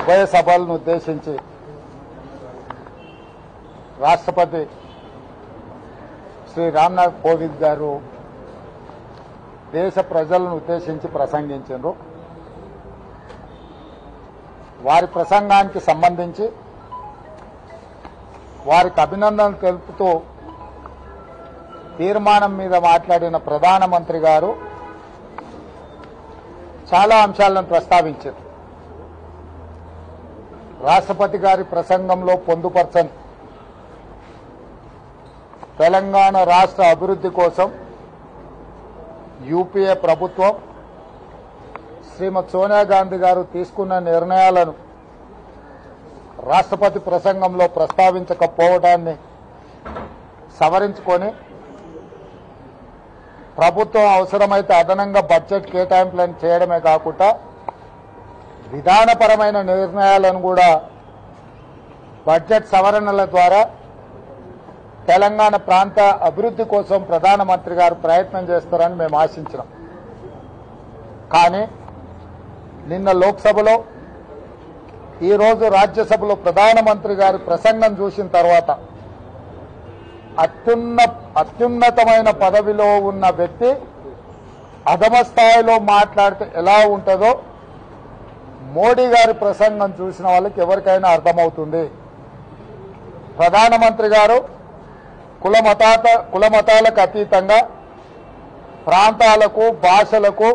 ఉభయ సభలను ఉద్దేశించి రాష్ట్రపతి శ్రీ రామ్నాథ్ కోవింద్ గారు దేశ ప్రజలను ఉద్దేశించి ప్రసంగించారు వారి ప్రసంగానికి సంబంధించి వారికి అభినందనలు తెలుపుతూ తీర్మానం మీద మాట్లాడిన ప్రధానమంత్రి గారు చాలా అంశాలను ప్రస్తావించారు రాష్ట్రపతి గారి ప్రసంగంలో పొందుపరచని తెలంగాణ రాష్ట్ర అభివృద్ధి కోసం యూపీఏ ప్రభుత్వం శ్రీమతి సోనియా గాంధీ గారు తీసుకున్న నిర్ణయాలను రాష్ట్రపతి ప్రసంగంలో ప్రస్తావించకపోవడాన్ని సవరించుకొని ప్రభుత్వం అవసరమైతే అదనంగా బడ్జెట్ కేటాయింపులను చేయడమే కాకుండా విధానపరమైన నిర్ణయాలను కూడా బడ్జెట్ సవరణల ద్వారా తెలంగాణ ప్రాంత అభివృద్ధి కోసం ప్రధానమంత్రి గారు ప్రయత్నం చేస్తారని మేము ఆశించినాం కానీ నిన్న లోక్సభలో ఈరోజు రాజ్యసభలో ప్రధానమంత్రి గారి ప్రసంగం చూసిన తర్వాత అత్యున్న అత్యున్నతమైన పదవిలో ఉన్న వ్యక్తి అధమ స్థాయిలో మాట్లాడితే ఎలా ఉంటుందో మోడీ గారి ప్రసంగం చూసిన వాళ్ళకి ఎవరికైనా అర్థమవుతుంది ప్రధానమంత్రి గారు కుల మతాత కుల మతాలకు అతీతంగా ప్రాంతాలకు భాషలకు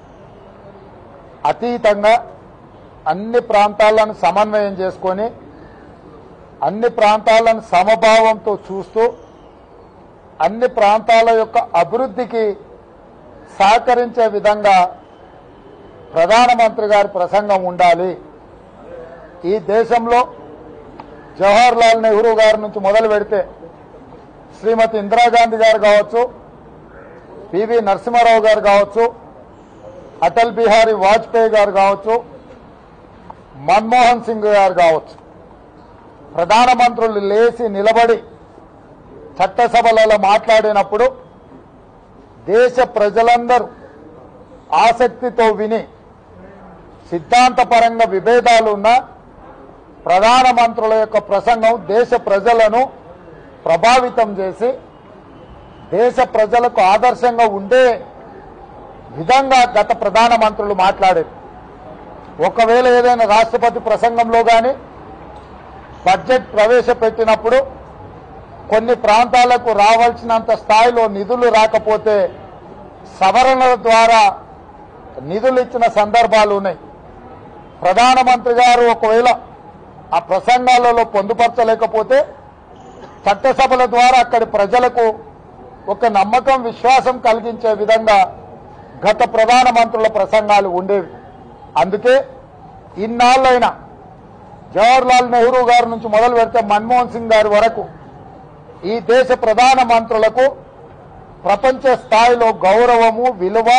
అతీతంగా అన్ని ప్రాంతాలను సమన్వయం చేసుకొని అన్ని ప్రాంతాలను సమభావంతో చూస్తూ అన్ని ప్రాంతాల యొక్క అభివృద్ధికి సహకరించే విధంగా ప్రధానమంత్రి గారి ప్రసంగం ఉండాలి ఈ దేశంలో జవహర్ లాల్ నెహ్రూ గారి నుంచి మొదలు పెడితే శ్రీమతి ఇందిరాగాంధీ గారు కావచ్చు పివి నరసింహారావు గారు కావచ్చు అటల్ బిహారీ వాజ్పేయి గారు కావచ్చు మన్మోహన్ సింగ్ గారు కావచ్చు ప్రధానమంత్రులు లేచి నిలబడి చట్టసభలలో మాట్లాడినప్పుడు దేశ ప్రజలందరూ ఆసక్తితో విని సిద్ధాంతపరంగా విభేదాలు ఉన్న ప్రధానమంత్రుల యొక్క ప్రసంగం దేశ ప్రజలను ప్రభావితం చేసి దేశ ప్రజలకు ఆదర్శంగా ఉండే విధంగా గత ప్రధానమంత్రులు మాట్లాడారు ఒకవేళ ఏదైనా రాష్ట్రపతి ప్రసంగంలో కానీ బడ్జెట్ ప్రవేశపెట్టినప్పుడు కొన్ని ప్రాంతాలకు రావాల్సినంత స్థాయిలో నిధులు రాకపోతే సవరణల ద్వారా నిధులు ఇచ్చిన సందర్భాలు ఉన్నాయి ప్రధానమంత్రి గారు ఒకవేళ ఆ ప్రసంగాలలో పొందుపరచలేకపోతే చట్టసభల ద్వారా అక్కడి ప్రజలకు ఒక నమ్మకం విశ్వాసం కలిగించే విధంగా గత ప్రధానమంత్రుల ప్రసంగాలు ఉండేవి అందుకే ఇన్నాళ్ళైనా జవహర్లాల్ నెహ్రూ గారి నుంచి మొదలు పెడితే మన్మోహన్ సింగ్ గారి వరకు ఈ దేశ ప్రధాన మంత్రులకు ప్రపంచ స్థాయిలో గౌరవము విలువ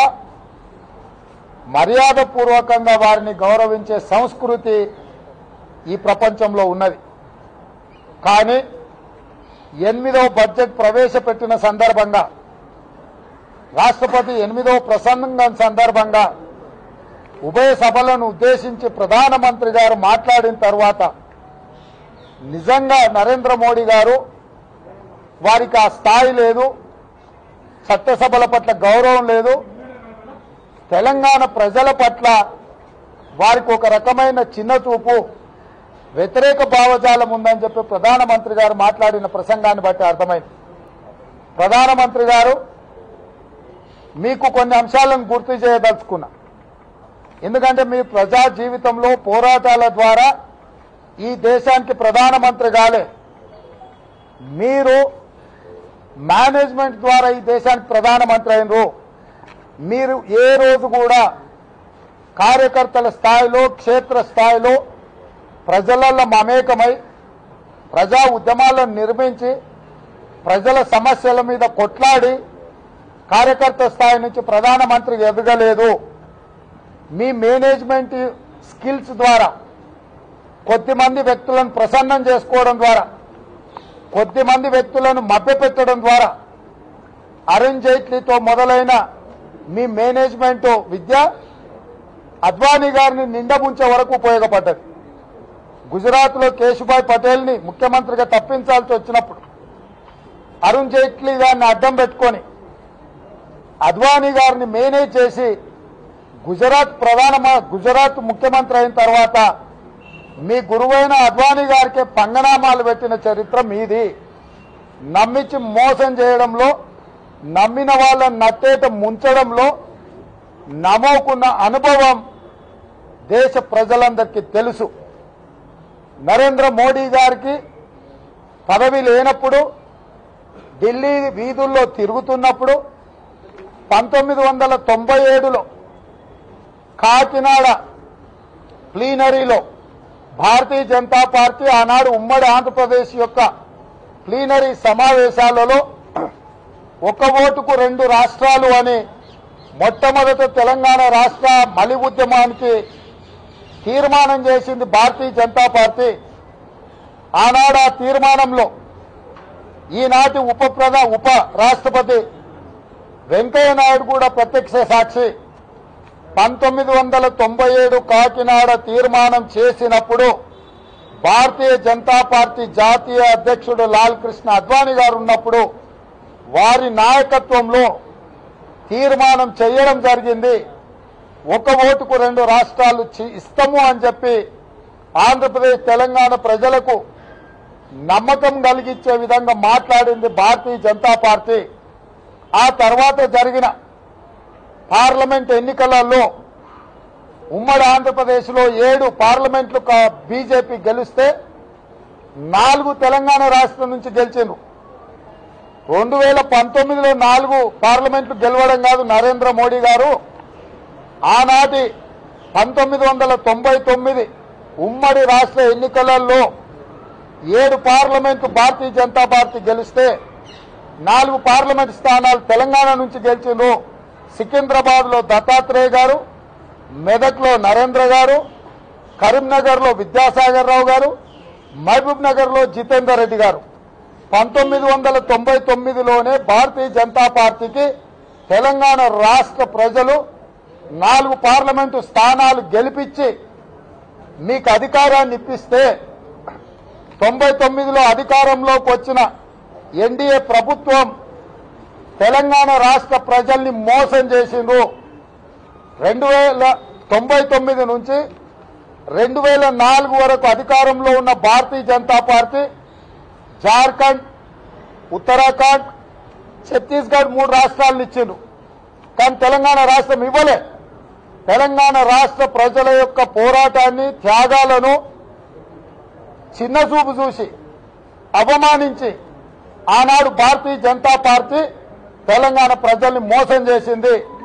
మర్యాదపూర్వకంగా వారిని గౌరవించే సంస్కృతి ఈ ప్రపంచంలో ఉన్నది కానీ ఎనిమిదవ బడ్జెట్ ప్రవేశపెట్టిన సందర్భంగా రాష్ట్రపతి ఎనిమిదవ ప్రసంగం సందర్భంగా ఉభయ సభలను ఉద్దేశించి ప్రధానమంత్రి గారు మాట్లాడిన తర్వాత నిజంగా నరేంద్ర మోడీ గారు వారికి ఆ స్థాయి లేదు చట్టసభల పట్ల గౌరవం లేదు తెలంగాణ ప్రజల పట్ల వారికి ఒక రకమైన చిన్న చూపు వ్యతిరేక భావజాలం ఉందని చెప్పి ప్రధానమంత్రి గారు మాట్లాడిన ప్రసంగాన్ని బట్టి అర్థమైంది ప్రధానమంత్రి గారు మీకు కొన్ని అంశాలను గుర్తు చేయదలుచుకున్నా ఎందుకంటే మీ ప్రజా జీవితంలో పోరాటాల ద్వారా ఈ దేశానికి ప్రధానమంత్రి కాలే మీరు మేనేజ్మెంట్ ద్వారా ఈ దేశానికి ప్రధానమంత్రి అయినరు మీరు ఏ రోజు కూడా కార్యకర్తల స్థాయిలో క్షేత్ర స్థాయిలో ప్రజలలో మమేకమై ప్రజా ఉద్యమాలను నిర్మించి ప్రజల సమస్యల మీద కొట్లాడి కార్యకర్త స్థాయి నుంచి ప్రధానమంత్రి ఎదగలేదు మీ మేనేజ్మెంట్ స్కిల్స్ ద్వారా కొద్దిమంది వ్యక్తులను ప్రసన్నం చేసుకోవడం ద్వారా కొద్దిమంది వ్యక్తులను మభ్యపెట్టడం ద్వారా అరుణ్ జైట్లీతో మొదలైన మీ మేనేజ్మెంట్ విద్య అద్వానీ గారిని నిండముంచే వరకు ఉపయోగపడ్డది గుజరాత్లో కేశుభాయ్ పటేల్ని ముఖ్యమంత్రిగా తప్పించాల్సి వచ్చినప్పుడు అరుణ్ జైట్లీ గారిని అడ్డం పెట్టుకొని అద్వానీ గారిని మేనేజ్ చేసి గుజరాత్ ప్రధాన మ- గుజరాత్ ముఖ్యమంత్రి అయిన తర్వాత మీ గురువైన అద్వానీ గారికి పంగనామాలు పెట్టిన చరిత్ర మీది నమ్మించి మోసం చేయడంలో నమ్మిన వాళ్ళని నట్టేట ముంచడంలో నమ్మకున్న అనుభవం దేశ ప్రజలందరికీ తెలుసు నరేంద్ర మోడీ గారికి పదవి లేనప్పుడు ఢిల్లీ వీధుల్లో తిరుగుతున్నప్పుడు పంతొమ్మిది వందల తొంభై ఏడులో కాకినాడ ప్లీనరీలో భారతీయ జనతా పార్టీ ఆనాడు ఉమ్మడి ఆంధ్రప్రదేశ్ యొక్క ప్లీనరీ సమావేశాలలో ఒక ఓటుకు రెండు రాష్ట్రాలు అని మొట్టమొదట తెలంగాణ రాష్ట్ర మలి ఉద్యమానికి తీర్మానం చేసింది భారతీయ జనతా పార్టీ ఆనాడు ఆ తీర్మానంలో ఈనాటి ఉప ప్రధా ఉప రాష్ట్రపతి వెంకయ్య నాయుడు కూడా ప్రత్యక్ష సాక్షి పంతొమ్మిది వందల తొంభై ఏడు కాకినాడ తీర్మానం చేసినప్పుడు భారతీయ జనతా పార్టీ జాతీయ అధ్యక్షుడు లాల్ కృష్ణ అద్వానీ గారు ఉన్నప్పుడు వారి నాయకత్వంలో తీర్మానం చేయడం జరిగింది ఒక ఓటుకు రెండు రాష్ట్రాలు చి- ఇస్తాము అని చెప్పి ఆంధ్రప్రదేశ్ తెలంగాణ ప్రజలకు నమ్మకం కలిగించే విధంగా మాట్లాడింది భారతీయ జనతా పార్టీ ఆ తర్వాత జరిగిన పార్లమెంట్ ఎన్నికలలో ఉమ్మడి ఆంధ్రప్రదేశ్లో ఏడు పార్లమెంట్లు కా- బీజేపీ గెలిస్తే నాలుగు తెలంగాణ రాష్ట్రం నుంచి గెలిచిండ్రు రెండు వేల పంతొమ్మిదిలో నాలుగు పార్లమెంట్లు గెలవడం కాదు నరేంద్ర మోడీ గారు ఆనాటి పంతొమ్మిది వందల తొంభై తొమ్మిది ఉమ్మడి రాష్ట్ర ఎన్నికలలో ఏడు పార్లమెంటు భారతీయ జనతా పార్టీ గెలిస్తే నాలుగు పార్లమెంట్ స్థానాలు తెలంగాణ నుంచి గెలిచిండ్రు సికింద్రాబాద్ లో దత్తాత్రేయ గారు మెదక్లో నరేంద్ర గారు కరీంనగర్ లో విద్యాసాగర్ రావు గారు మహబూబ్ నగర్ లో జితేందర్ రెడ్డి గారు పంతొమ్మిది వందల తొంభై తొమ్మిదిలోనే భారతీయ జనతా పార్టీకి తెలంగాణ రాష్ట్ర ప్రజలు నాలుగు పార్లమెంటు స్థానాలు గెలిపించి మీకు అధికారాన్ని ఇప్పిస్తే తొంభై తొమ్మిదిలో అధికారంలోకి వచ్చిన ఎన్డీఏ ప్రభుత్వం తెలంగాణ రాష్ట్ర ప్రజల్ని మోసం చేసిండ్రు రెండు వేల తొంభై తొమ్మిది నుంచి రెండు వేల నాలుగు వరకు అధికారంలో ఉన్న భారతీయ జనతా పార్టీ జార్ఖండ్ ఉత్తరాఖండ్ ఛత్తీస్గఢ్ మూడు రాష్ట్రాలను ఇచ్చిండ్రు కానీ తెలంగాణ రాష్ట్రం ఇవ్వలే తెలంగాణ రాష్ట్ర ప్రజల యొక్క పోరాటాన్ని త్యాగాలను చిన్న చూపు చూసి అవమానించి ఆనాడు భారతీయ జనతా పార్టీ తెలంగాణ ప్రజల్ని మోసం చేసింది